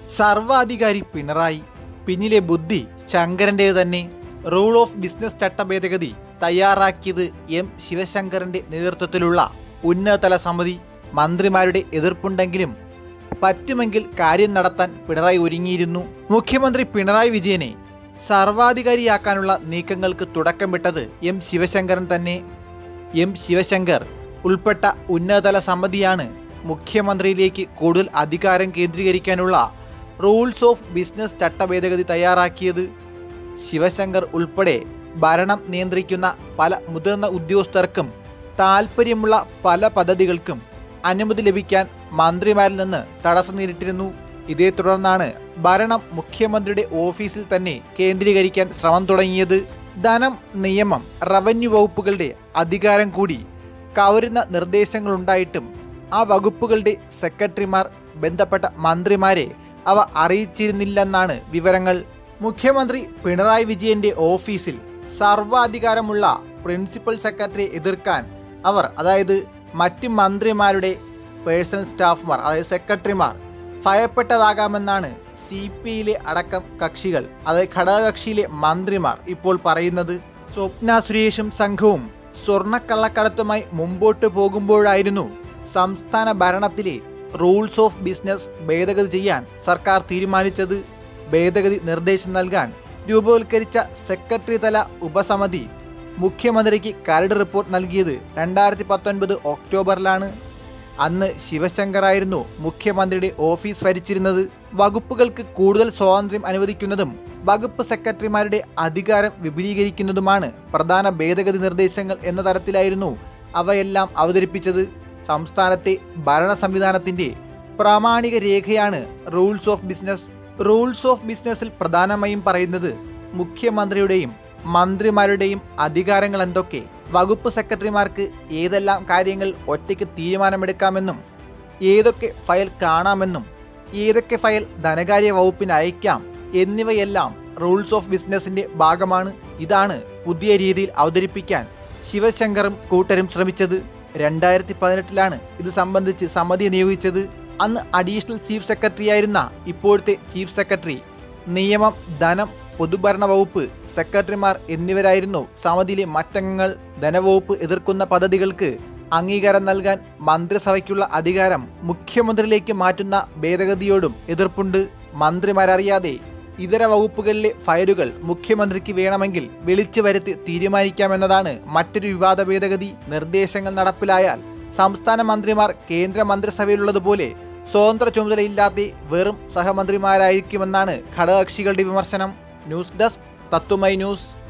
സർവാധികാരി പിണറായി പിന്നിലെ ബുദ്ധി ശങ്കരൻ്റേത് തന്നെ റൂൾ ഓഫ് ബിസിനസ് ചട്ട ഭേദഗതി തയ്യാറാക്കിയത് എം ശിവശങ്കറിന്റെ നേതൃത്വത്തിലുള്ള ഉന്നതതല സമിതി മന്ത്രിമാരുടെ എതിർപ്പുണ്ടെങ്കിലും പറ്റുമെങ്കിൽ കാര്യം നടത്താൻ പിണറായി ഒരുങ്ങിയിരുന്നു മുഖ്യമന്ത്രി പിണറായി വിജയനെ സർവാധികാരിയാക്കാനുള്ള നീക്കങ്ങൾക്ക് തുടക്കമിട്ടത് എം ശിവശങ്കരൻ തന്നെ എം ശിവശങ്കർ ഉൾപ്പെട്ട ഉന്നതതല സമിതിയാണ് മുഖ്യമന്ത്രിയിലേക്ക് കൂടുതൽ അധികാരം കേന്ദ്രീകരിക്കാനുള്ള റൂൾസ് ഓഫ് ബിസിനസ് ചട്ടഭേദഗതി തയ്യാറാക്കിയത് ശിവശങ്കർ ഉൾപ്പെടെ ഭരണം നിയന്ത്രിക്കുന്ന പല മുതിർന്ന ഉദ്യോഗസ്ഥർക്കും താൽപ്പര്യമുള്ള പല പദ്ധതികൾക്കും അനുമതി ലഭിക്കാൻ മന്ത്രിമാരിൽ നിന്ന് തടസ്സം നേരിട്ടിരുന്നു ഇതേ തുടർന്നാണ് ഭരണം മുഖ്യമന്ത്രിയുടെ ഓഫീസിൽ തന്നെ കേന്ദ്രീകരിക്കാൻ ശ്രമം തുടങ്ങിയത് ധനം നിയമം റവന്യൂ വകുപ്പുകളുടെ അധികാരം കൂടി കവരുന്ന നിർദ്ദേശങ്ങളുണ്ടായിട്ടും ആ വകുപ്പുകളുടെ സെക്രട്ടറിമാർ ബന്ധപ്പെട്ട മന്ത്രിമാരെ അവ അറിയിച്ചിരുന്നില്ലെന്നാണ് വിവരങ്ങൾ മുഖ്യമന്ത്രി പിണറായി വിജയന്റെ ഓഫീസിൽ സർവാധികാരമുള്ള പ്രിൻസിപ്പൽ സെക്രട്ടറിയെ എതിർക്കാൻ അവർ അതായത് മറ്റ് മന്ത്രിമാരുടെ പേഴ്സണൽ സ്റ്റാഫുമാർ അതായത് സെക്രട്ടറിമാർ ഭയപ്പെട്ടതാകാമെന്നാണ് സി പി യിലെ അടക്കം കക്ഷികൾ അതായത് ഘടകകക്ഷിയിലെ മന്ത്രിമാർ ഇപ്പോൾ പറയുന്നത് സ്വപ്ന സുരേഷും സംഘവും സ്വർണ്ണക്കള്ളക്കടത്തുമായി മുമ്പോട്ട് പോകുമ്പോഴായിരുന്നു സംസ്ഥാന ഭരണത്തിലെ റൂൾസ് ഓഫ് ബിസിനസ് ഭേദഗതി ചെയ്യാൻ സർക്കാർ തീരുമാനിച്ചത് ഭേദഗതി നിർദ്ദേശം നൽകാൻ രൂപവൽക്കരിച്ച സെക്രട്ടറി തല ഉപസമിതി മുഖ്യമന്ത്രിക്ക് കരട് റിപ്പോർട്ട് നൽകിയത് രണ്ടായിരത്തി പത്തൊൻപത് ഒക്ടോബറിലാണ് അന്ന് ശിവശങ്കറായിരുന്നു മുഖ്യമന്ത്രിയുടെ ഓഫീസ് ഭരിച്ചിരുന്നത് വകുപ്പുകൾക്ക് കൂടുതൽ സ്വാതന്ത്ര്യം അനുവദിക്കുന്നതും വകുപ്പ് സെക്രട്ടറിമാരുടെ അധികാരം വിപുലീകരിക്കുന്നതുമാണ് പ്രധാന ഭേദഗതി നിർദ്ദേശങ്ങൾ എന്ന തരത്തിലായിരുന്നു അവയെല്ലാം അവതരിപ്പിച്ചത് സംസ്ഥാനത്തെ ഭരണ സംവിധാനത്തിന്റെ പ്രാമാണിക രേഖയാണ് rules of business rules of ബിസിനസ്സിൽ പ്രധാനമായും പറയുന്നത് മുഖ്യമന്ത്രിയുടെയും മന്ത്രിമാരുടെയും അധികാരങ്ങൾ എന്തൊക്കെ വകുപ്പ് സെക്രട്ടറിമാർക്ക് ഏതെല്ലാം കാര്യങ്ങൾ ഒറ്റയ്ക്ക് തീരുമാനമെടുക്കാമെന്നും ഏതൊക്കെ ഫയൽ കാണാമെന്നും ഏതൊക്കെ ഫയൽ ധനകാര്യ വകുപ്പിന് അയക്കാം എന്നിവയെല്ലാം റൂൾസ് ഓഫ് ബിസിനസിന്റെ ഭാഗമാണ് ഇതാണ് പുതിയ രീതിയിൽ അവതരിപ്പിക്കാൻ ശിവശങ്കറും കൂട്ടരും ശ്രമിച്ചത് രണ്ടായിരത്തി പതിനെട്ടിലാണ് ഇത് സംബന്ധിച്ച് സമിതി നിയോഗിച്ചത് അന്ന് അഡീഷണൽ ചീഫ് സെക്രട്ടറി ആയിരുന്ന ഇപ്പോഴത്തെ ചീഫ് സെക്രട്ടറി നിയമം ധനം പൊതുഭരണ വകുപ്പ് സെക്രട്ടറിമാർ എന്നിവരായിരുന്നു സമിതിയിലെ മറ്റംഗങ്ങൾ ധനവകുപ്പ് എതിർക്കുന്ന പദ്ധതികൾക്ക് അംഗീകാരം നൽകാൻ മന്ത്രിസഭയ്ക്കുള്ള അധികാരം മുഖ്യമന്ത്രിയിലേക്ക് മാറ്റുന്ന ഭേദഗതിയോടും എതിർപ്പുണ്ട് മന്ത്രിമാരറിയാതെ ഇതര വകുപ്പുകളിലെ ഫയലുകൾ മുഖ്യമന്ത്രിക്ക് വേണമെങ്കിൽ വിളിച്ചു വരുത്തി തീരുമാനിക്കാമെന്നതാണ് മറ്റൊരു വിവാദ ഭേദഗതി നിർദ്ദേശങ്ങൾ നടപ്പിലായാൽ സംസ്ഥാന മന്ത്രിമാർ കേന്ദ്ര മന്ത്രിസഭയിലുള്ളതുപോലെ സ്വതന്ത്ര ചുമതലയില്ലാതെ വെറും സഹമന്ത്രിമാരായിരിക്കുമെന്നാണ് ഘടകകക്ഷികളുടെ വിമർശനം ന്യൂസ് ഡെസ്ക് തത്തുമൈ ന്യൂസ്